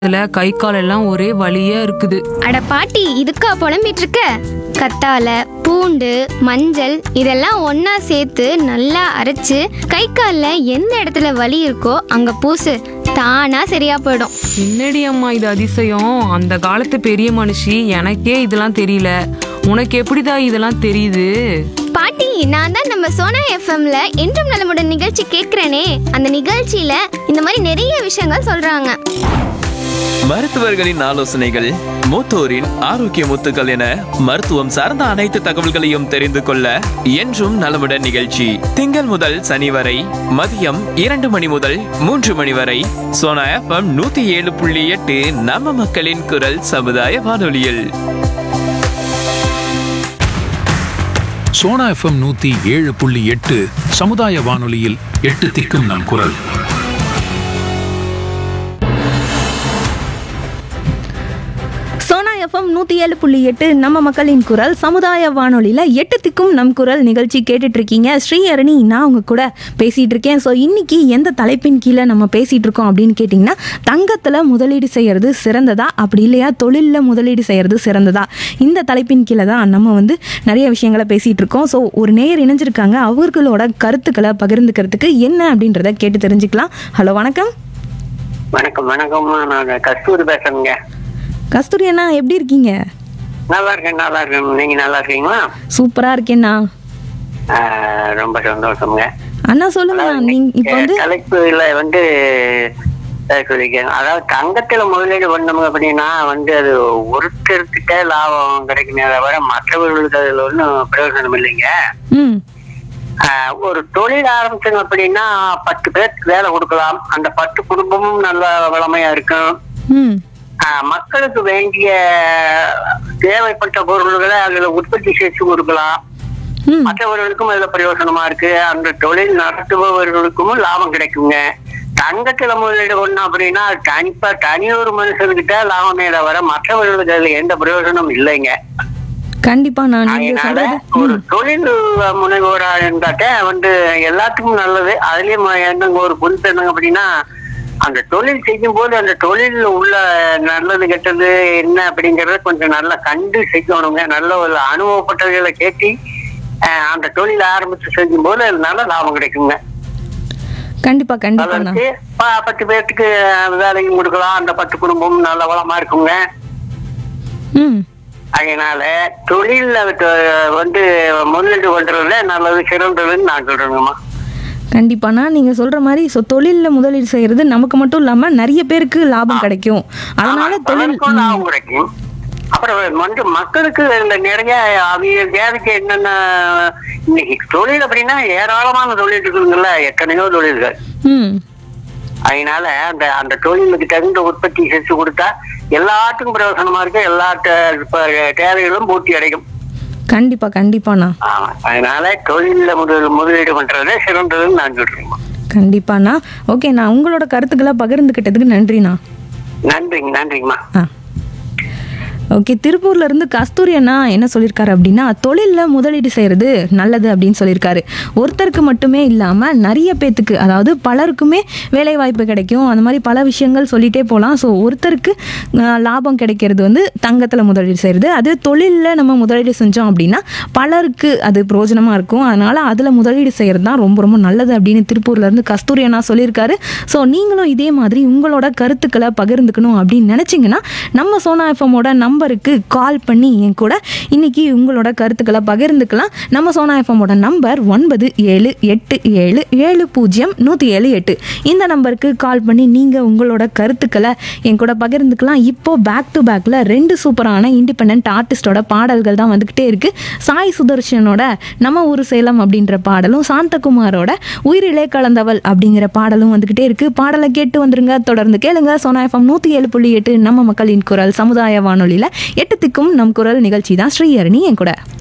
இதுல கை கால் எல்லாம் ஒரே வலியா இருக்குது அட பாட்டி இதுக்கா புலம்பிட்டு இருக்க கத்தால பூண்டு மஞ்சள் இதெல்லாம் ஒண்ணா சேர்த்து நல்லா அரைச்சு கை காலில் எந்த இடத்துல வலி இருக்கோ அங்க பூசு தானா சரியா போயிடும் என்னடி அம்மா இது அதிசயம் அந்த காலத்து பெரிய மனுஷி எனக்கே இதெல்லாம் தெரியல உனக்கு எப்படிடா இதெல்லாம் தெரியுது பாட்டி நான் தான் நம்ம சோனா எஃப்எம்ல என்றும் நலமுடன் நிகழ்ச்சி கேட்கிறேனே அந்த நிகழ்ச்சியில இந்த மாதிரி நிறைய விஷயங்கள் சொல்றாங்க மருத்துவர்களின் ஆலோசனைகள் மூத்தோரின் ஆரோக்கிய முத்துக்கள் என மருத்துவம் சார்ந்த அனைத்து தகவல்களையும் தெரிந்து கொள்ள என்றும் நலமுடன் நிகழ்ச்சி திங்கள் முதல் சனி வரை மதியம் இரண்டு மணி முதல் மூன்று மணி வரை சோனா எஃப்எம் நூத்தி ஏழு புள்ளி எட்டு நம்ம மக்களின் குரல் சமுதாய வானொலியில் சோனா எஃப்எம் நூத்தி ஏழு புள்ளி எட்டு சமுதாய வானொலியில் எட்டு திக்கும் நம் குரல் சோனா எஃப்எம் நூற்றி ஏழு புள்ளி எட்டு நம்ம மக்களின் குரல் சமுதாய வானொலியில் எட்டு திக்கும் நம் குரல் நிகழ்ச்சி கேட்டுட்டு இருக்கீங்க ஸ்ரீஹரணி நான் உங்க கூட பேசிட்டு இருக்கேன் ஸோ இன்னைக்கு எந்த தலைப்பின் கீழே நம்ம பேசிட்டு இருக்கோம் அப்படின்னு கேட்டிங்கன்னா தங்கத்தில் முதலீடு செய்யறது சிறந்ததா அப்படி இல்லையா தொழிலில் முதலீடு செய்யறது சிறந்ததா இந்த தலைப்பின் கீழே தான் நம்ம வந்து நிறைய விஷயங்களை பேசிட்டு இருக்கோம் ஸோ ஒரு நேயர் இணைஞ்சிருக்காங்க அவர்களோட கருத்துக்களை பகிர்ந்துக்கிறதுக்கு என்ன அப்படின்றத கேட்டு தெரிஞ்சுக்கலாம் ஹலோ வணக்கம் வணக்கம் வணக்கம்மா நான் கஸ்தூரி பேசுறேங்க கஸ்தூரி அண்ணா எப்படி இருக்கீங்க நல்லா இருக்கேன் நல்லா இருக்கேன் நீங்க நல்லா இருக்கீங்களா சூப்பராக இருக்கேண்ணா ஆஹ் ரொம்ப சந்தோஷம்ங்க அண்ணா சொல்லுங்க நீங்க இப்போ வந்து தலைப்புல வந்து அஹ் சொல்லிக்கேன் அதாவது தங்கத்துல முதலீடு பண்ணோம் அப்படின்னா வந்து அது ஒருத்தருக்கிட்ட லாபம் கிடைக்குமே தவிர மற்றவர்களுக்கு அதுல ஒன்றும் பிரயோஜனம் இல்லைங்க ம் ஆஹ் ஒரு தொழில் ஆரம்பிச்சோம் அப்படின்னா பத்து பேருக்கு வேலை கொடுக்கலாம் அந்த பத்து குடும்பமும் நல்ல வளமையா இருக்கும் ம் ஆஹ் மக்களுக்கு வேண்டிய தேவைப்பட்ட பொருள்களை அதுல உற்பத்தி செய்து கொடுக்கலாம் ம் மற்றவர்களுக்கும் அதுல பிரயோஜனமா இருக்கு அந்த தொழில் நடத்துபவர்களுக்கும் லாபம் கிடைக்குங்க தங்கத்துல முதலீடு பண்ணோம் அப்படின்னா அது தனிப்பா தனி ஒரு மனுஷனுக்கிட்ட லாபமே தவிர மற்றவர்களுக்கு அதுல எந்த பிரயோஜனம் இல்லைங்க கண்டிப்பா நான் நீங்க அதனால சொல்றது ஒரு ம், தொழில் முனைவோரா இருந்தாக்க வந்து எல்லாத்துக்கும் நல்லது அதுலயும் என்னங்க ஒரு புரிந்து என்னங்க அப்படின்னா அந்த தொழில் செய்யும் போது அந்த தொழில் உள்ள நல்லது கெட்டது என்ன அப்படிங்கறத கொஞ்சம் நல்லா கண்டு செய்யணுங்க நல்ல ஒரு அனுபவப்பட்டவர்களை கேட்டி அஹ், அந்த தொழில் ஆரம்பிச்சு செய்யும் போது அது நல்ல லாபம் கிடைக்குங்க கண்டிப்பா கண்டிப்பா அண்ணா அதற்கு ப- பத்து பேர்த்துக்கு வேலையும் கொடுக்கலாம் அந்த பத்து குடும்பமும் நல்ல வளமா இருக்குங்க ம் அதனால தொழில்ல த- வந்து முதலீடு பண்றதுல நல்லது சிறந்ததுன்னு நான் சொல்றேங்கம்மா கண்டிப்பாண்ணா நீங்க சொல்ற மாதிரி ஸோ தொழில்ல முதலீடு செய்யறது நமக்கு மட்டும் இல்லாம நிறைய பேருக்கு லாபம் கிடைக்கும் அதனால ஆமா, தொழில் பலருக்கும் ம், லாபம் கிடைக்கும் அப்புறம் வந்து மக்களுக்கு இந்த நிறைய அவங்க தேவைக்கு என்னென்ன இன்னைக்கு தொழில் அப்படின்னா ஏராளமான தொழில் இருக்குதுங்கல்ல எத்தனையோ தொழில்கள் ம் அதனால அந்த அந்த தொழிலுக்கு தகுந்த உற்பத்தி செஞ்சு கொடுத்தா எல்லாத்துக்கும் பிரயோசனமா இருக்கு எல்லா தே- இப்ப தேவைகளும் பூர்த்தி அடையும் கண்டிப்பா கண்டிப்பாண்ணா ஆமா அதனால தொழில முதல் முதலீடு பண்றதே சிறந்ததுன்னு நான் சொல்றேன் கண்டிப்பாண்ணா ஓகேண்ணா உங்களோட கருத்துக்களை பகிர்ந்துக்கிட்டதுக்கு நன்றிண்ணா நன்றிங்க நன்றிங்கம்மா ஆ ஓகே திருப்பூர்ல இருந்து கஸ்தூரி அண்ணா என்ன சொல்லியிருக்காரு அப்படின்னா தொழிலில் முதலீடு செய்கிறது நல்லது அப்படின்னு சொல்லியிருக்காரு ஒருத்தருக்கு மட்டுமே இல்லாமல் நிறைய பேத்துக்கு அதாவது பலருக்குமே வேலை வாய்ப்பு கிடைக்கும் அந்த மாதிரி பல விஷயங்கள் சொல்லிட்டே போகலாம் ஸோ ஒருத்தருக்கு ஆஹ், லாபம் கிடைக்கிறது வந்து தங்கத்தில் முதலீடு செய்கிறது அது தொழிலில் நம்ம முதலீடு செஞ்சோம் அப்படின்னா பலருக்கு அது பிரயோஜனமாக இருக்கும் அதனால் அதில் முதலீடு செய்கிறது தான் ரொம்ப ரொம்ப நல்லது அப்படின்னு திருப்பூர்ல இருந்து கஸ்தூரி அண்ணா சொல்லியிருக்காரு ஸோ நீங்களும் இதே மாதிரி உங்களோட கருத்துக்களை பகிர்ந்துக்கணும் அப்படின்னு நினச்சிங்கன்னா நம்ம சோனா எஃப்எம்மோட நம்பருக்கு கால் பண்ணி என் கூட இன்னைக்கு உங்களோட கருத்துக்களை பகிர்ந்துக்கலாம் நம்ம சோனா எஃப்எம்மோட நம்பர் ஒன்பது ஏழு எட்டு ஏழு ஏழு பூஜ்ஜியம் நூற்றி ஏழு எட்டு இந்த நம்பருக்கு கால் பண்ணி நீங்கள் உங்களோட கருத்துக்களை என் கூட பகிர்ந்துக்கலாம் இப்போ பேக் டு பேக்கில் ரெண்டு சூப்பரான இண்டிபெண்ட் ஆர்டிஸ்டோட பாடல்கள் தான் வந்துக்கிட்டே இருக்குது சாய் சுதர்ஷனோட நம்ம ஊர் சேலம் அப்படின்ற பாடலும் சாந்தகுமாரோட உயிரிலே கலந்தவள் அப்படிங்கிற பாடலும் வந்துக்கிட்டே இருக்குது பாடலை கேட்டு வந்துருங்க தொடர்ந்து கேளுங்க சோனா எஃப்எம் நூற்றி ஏழு புள்ளி எட்டு நம்ம மக்களின் குரல் சமுதாய வானொலியில் எட்டு திக்கும் நம் குரல் நிகழ்ச்சி தான் ஸ்ரீஹரணி என் கூட